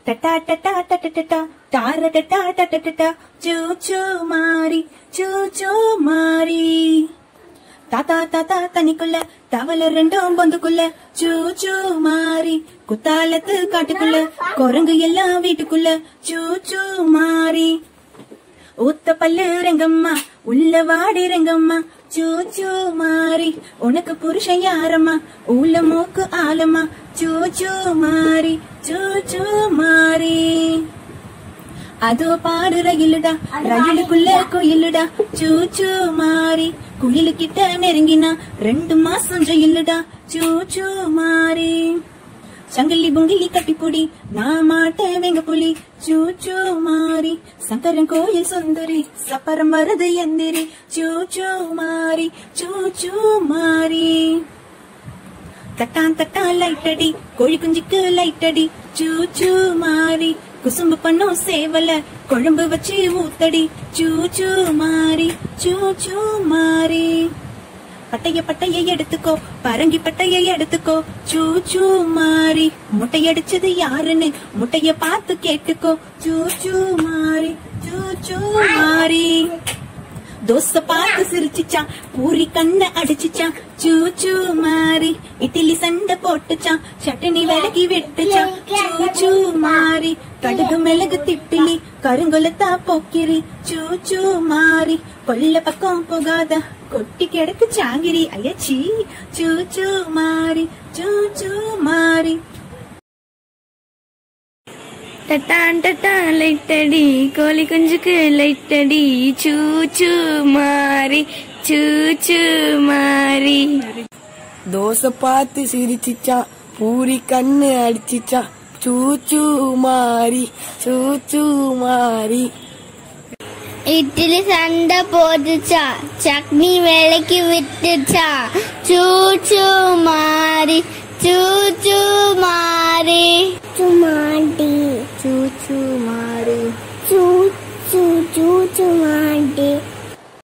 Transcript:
ta-ta டட்டா டட்டா டார டட்டா டட்டா சூ சூ மாறி சூ சூ மாறி தாத்தா தாத்தா தனிக்குள்ள தவள ரெண்டும் பொந்துக்குள்ள சூ சூ மாறி குத்தாலத்து காட்டுக்குள்ள குரங்கு எல்லாம் வீட்டுக்குள்ள சூ சூ மாறி ஊத்த பல்லு ரெங்கம்மா உள்ள வாடி ரெங்கம்மா சூ சூ மாறி உனக்கு புருஷன் யாரம்மா உள்ள மூக்கு ஆலம்மா சூ சூ மாறி சூ சூ மாறி அதோ பாடு ரயிலுடா ரயிலுக்குள்ள குயிலுடா சூ சூ மாறி குயிலு கிட்ட நெருங்கினா ரெண்டு மாசம் ஜெயிலுடா சூ சூ மாறி சங்கிலி புங்கிலி கட்டிப்புடி நான் மாட்டேன் வெங்க புலி சூ சூ மாறி சங்கரன் கோயில் சுந்தரி சப்பரம் வரது எந்திரி சூ சூ மாறி சூ சூ மாறி தட்டான் தட்டான் லைட் அடி கோழி குஞ்சுக்கு லைட் அடி சூ சூ மாறி குசும்பு பண்ணும் சேவல குழம்பு வச்சு ஊத்தடி சூ சூ மாறி சூ சூ மாறி பட்டைய பட்டைய எடுத்துக்கோ பரங்கி பட்டைய எடுத்துக்கோ சூ சூ மாறி முட்டையடிச்சது யாருன்னு முட்டைய பார்த்து கேட்டுக்கோ சூ சூ மாறி சூ சூ மாறி தோசை பார்த்து சிரிச்சுச்சான் பூரி கண்ண அடிச்சுச்சான் சூ சூ மாறி இட்லி சண்டை போட்டுச்சான் சட்னி விலகி விட்டுச்சான் சூ சூ மாறி கடுகு மிளகு திப்பிலி கருங்குலத்தா போக்கிரி சூ சூ மாறி கொல்ல பக்கம் போகாத கொட்டி கிடக்கு சாங்கிரி ஐயச்சி சூ சூ மாறி சூ சூ மாறி டட்டான் டட்டான் லைட் அடி கோழி குஞ்சுக்கு லைட் அடி சூ சூ மாறி சூ சூ மாறி தோசை பார்த்து சிரிச்சிச்சான் பூரி கண்ணு அடிச்சிச்சான் சூச்சு மாறி சூச்சு மாறி இட்லி சண்டை போட்டுச்சா சட்னி விலைக்கு விட்டுச்சா சூச்சு மாறி சூச்சு மாறி சுமாடி சூச்சு